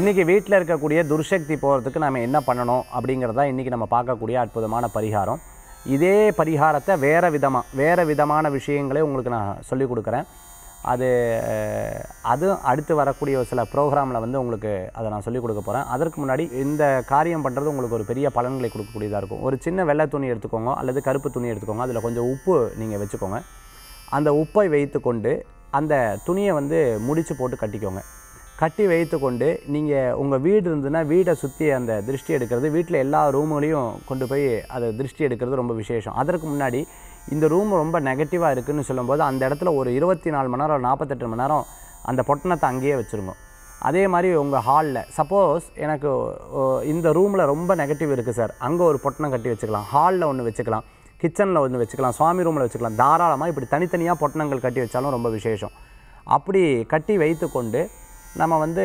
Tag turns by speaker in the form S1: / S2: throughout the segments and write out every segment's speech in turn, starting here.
S1: இன்றைக்கி வீட்டில் இருக்கக்கூடிய துர்சக்தி போகிறதுக்கு நம்ம என்ன பண்ணணும் அப்படிங்கிறதா இன்றைக்கி நம்ம பார்க்கக்கூடிய அற்புதமான பரிகாரம் இதே பரிகாரத்தை வேறு விதமாக வேறு விதமான விஷயங்களே உங்களுக்கு நான் சொல்லிக் கொடுக்குறேன் அது அஹ், அதுவும் அடுத்து வரக்கூடிய ஒரு சில ப்ரோக்ராமில் வந்து உங்களுக்கு அதை நான் சொல்லிக் கொடுக்க போகிறேன் அதற்கு முன்னாடி இந்த காரியம் பண்ணுறது உங்களுக்கு ஒரு பெரிய பலன்களை கொடுக்கக்கூடியதாக இருக்கும் ஒரு சின்ன வெள்ளை துணி எடுத்துக்கோங்க அல்லது கருப்பு துணி எடுத்துக்கோங்க அதில் கொஞ்சம் உப்பு நீங்கள் வச்சுக்கோங்க அந்த உப்பை வைத்துக்கொண்டு அந்த துணியை வந்து முடிச்சு போட்டு கட்டிக்கோங்க கட்டி வைத்துக்கொண்டு நீங்கள் உங்கள் வீடு இருந்ததுன்னா வீடை சுற்றி அந்த திருஷ்டி எடுக்கிறது வீட்டில் எல்லா ரூம்களையும் கொண்டு போய் அதை திருஷ்டி எடுக்கிறது ரொம்ப விசேஷம் அதற்கு முன்னாடி இந்த ரூம் ரொம்ப நெகட்டிவாக இருக்குன்னு சொல்லும்போது அந்த இடத்துல ஒரு இருபத்தி நாலு மணி நேரம் நாற்பத்தெட்டு மணி நேரம் அந்த பொட்டணத்தை அங்கேயே வச்சுருங்க அதே மாதிரி உங்கள் ஹாலில் சப்போஸ் எனக்கு ஓ, இந்த ரூமில் ரொம்ப நெகட்டிவ் இருக்குது சார் அங்கே ஒரு பொட்டணம் கட்டி வச்சுக்கலாம் ஹாலில் ஒன்று வச்சுக்கலாம் கிச்சனில் ஒன்று வச்சுக்கலாம் சுவாமி ரூமில் வச்சுக்கலாம் தாராளமாக இப்படி தனித்தனியாக பொட்டணங்கள் கட்டி வச்சாலும் ரொம்ப விசேஷம் அப்படி கட்டி வைத்துக்கொண்டு நம்ம வந்து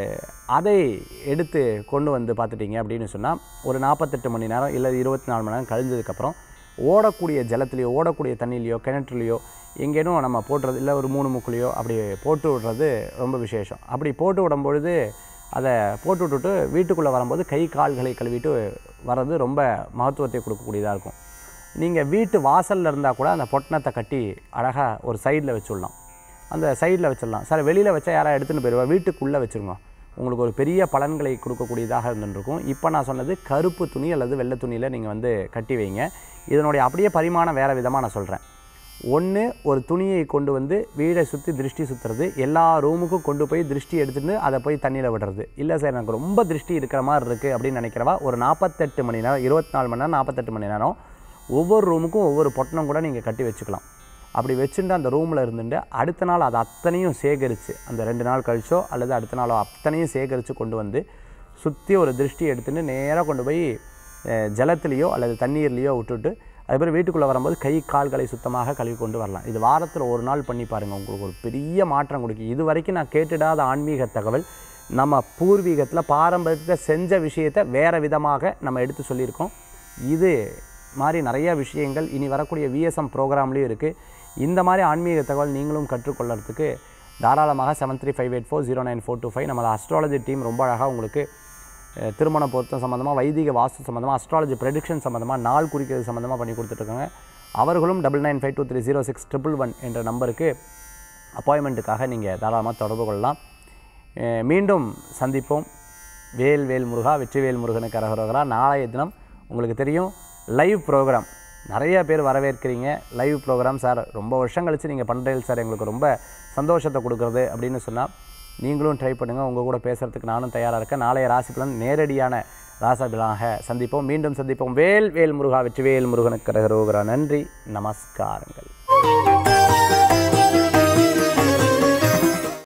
S1: அதை எடுத்து கொண்டு வந்து பார்த்துட்டிங்க அப்படின்னு சொன்னால் ஒரு நாற்பத்தெட்டு மணி நேரம் இல்லை இருபத்தி நாலு மணி நேரம் கழிஞ்சதுக்கப்புறம் ஓடக்கூடிய ஜலத்துலேயோ ஓடக்கூடிய தண்ணியிலையோ கிணற்றுலையோ எங்கேனும் நம்ம போட்டுறது இல்லை ஒரு மூணு முக்குலையோ அப்படி போட்டு விடுறது ரொம்ப விசேஷம் அப்படி போட்டு விடும்பொழுது அதை போட்டு விட்டுட்டு வீட்டுக்குள்ளே வரும்போது கை கால்களை கழுவிட்டு வர்றது ரொம்ப மகத்துவத்தை கொடுக்கக்கூடியதாக இருக்கும் நீங்கள் வீட்டு வாசலில் இருந்தால் கூட அந்த பொட்டணத்தை கட்டி அழகாக ஒரு சைடில் வச்சுடலாம் அந்த சைடில் வச்சிடலாம் சார் வெளியில் வச்சா யாராவது எடுத்துகிட்டு போயிடுவா வீட்டுக்குள்ளே வச்சுருங்க உங்களுக்கு ஒரு பெரிய பலன்களை கொடுக்கக்கூடியதாக இருந்துருக்கும் இப்போ நான் சொன்னது கருப்பு துணி அல்லது வெள்ளை துணியில் நீங்கள் வந்து கட்டி வைங்க இதனுடைய அப்படியே பரிமாணம் வேறு விதமாக நான் சொல்கிறேன் ஒன்று ஒரு துணியை கொண்டு வந்து வீடை சுற்றி திருஷ்டி சுற்றுறது எல்லா ரூமுக்கும் கொண்டு போய் திருஷ்டி எடுத்துட்டு அதை போய் தண்ணியில் விடுறது இல்லை சார் எனக்கு ரொம்ப திருஷ்டி இருக்கிற மாதிரி இருக்குது அப்படின்னு நினைக்கிறவா ஒரு நாற்பத்தெட்டு மணி நேரம் இருபத்தி நாலு மணி நேரம் நாற்பத்தெட்டு மணி நேரம் ஒவ்வொரு ரூமுக்கும் ஒவ்வொரு பொட்டணம் கூட நீங்கள் கட்டி வச்சுக்கலாம் அப்படி வச்சுட்டு அந்த ரூமில் இருந்துட்டு அடுத்த நாள் அதை அத்தனையும் சேகரித்து அந்த ரெண்டு நாள் கழிச்சோ அல்லது அடுத்த நாளோ அத்தனையும் சேகரித்து கொண்டு வந்து சுற்றி ஒரு திருஷ்டி எடுத்துட்டு நேராக கொண்டு போய் அஹ், ஜலத்துலேயோ அல்லது தண்ணீர்லேயோ விட்டுட்டு அதுக்கப்புறம் வீட்டுக்குள்ளே வரும்போது கை கால்களை சுத்தமாக கழுவி கொண்டு வரலாம் இது வாரத்தில் ஒரு நாள் பண்ணி பாருங்கள் உங்களுக்கு ஒரு பெரிய மாற்றம் கொடுக்கும் இது வரைக்கும் நான் கேட்டுடாத ஆன்மீக தகவல் நம்ம பூர்வீகத்தில் பாரம்பரியத்தில் செஞ்ச விஷயத்தை வேறு விதமாக நம்ம எடுத்து சொல்லியிருக்கோம் இது மாதிரி நிறைய விஷயங்கள் இனி வரக்கூடிய விஎஸ்எம் ப்ரோக்ராம்லேயும் இருக்குது இந்த மாதிரி ஆன்மீக தகவல் நீங்களும் கற்றுக்கொள்கிறதுக்கு தாராளமாக seven three five eight four zero nine four two five நம்மளோட அஸ்ட்ராலஜி டீம் ரொம்ப அழகாக உங்களுக்கு அஹ், திருமண பொருத்தம் சம்மந்தமாக வைதிக வாஸ்து சம்மந்தமாக அஸ்ட்ராலஜி ப்ரெடிக்ஷன் சம்மந்தமாக நாள் குறிக்கிறது சம்மந்தமாக பண்ணி கொடுத்துட்ருக்காங்க அவர்களும் double nine five two three zero six triple one என்ற நம்பருக்கு அப்பாயின்மெண்ட்டுக்காக நீங்கள் தாராளமாக தொடர்பு கொள்ளலாம் அஹ், மீண்டும் சந்திப்போம் வேல் வேல் முருகா வெற்றிவேல் முருகனுக்கு அரகரோகரா நாளைய தினம் உங்களுக்கு தெரியும் லைவ் ப்ரோக்ராம் நிறைய பேர் வரவேற்கிறீங்க லைவ் ப்ரோக்ராம் சார் ரொம்ப வருஷம் கழித்து நீங்கள் பண்ணுறீங்க சார் எங்களுக்கு ரொம்ப சந்தோஷத்தை கொடுக்குறது அப்படின்னு சொன்னால் நீங்களும் ட்ரை பண்ணுங்கள் உங்கள் கூட பேசுகிறதுக்கு நானும் தயாராக இருக்கேன் நாளைய ராசி பலன் நேரடியான ராசபிலாக சந்திப்போம் மீண்டும் சந்திப்போம் வேல் வேல் முருகா வெற்றிவேல் முருகனுக்கு அரகரோகரா நன்றி நமஸ்காரங்கள்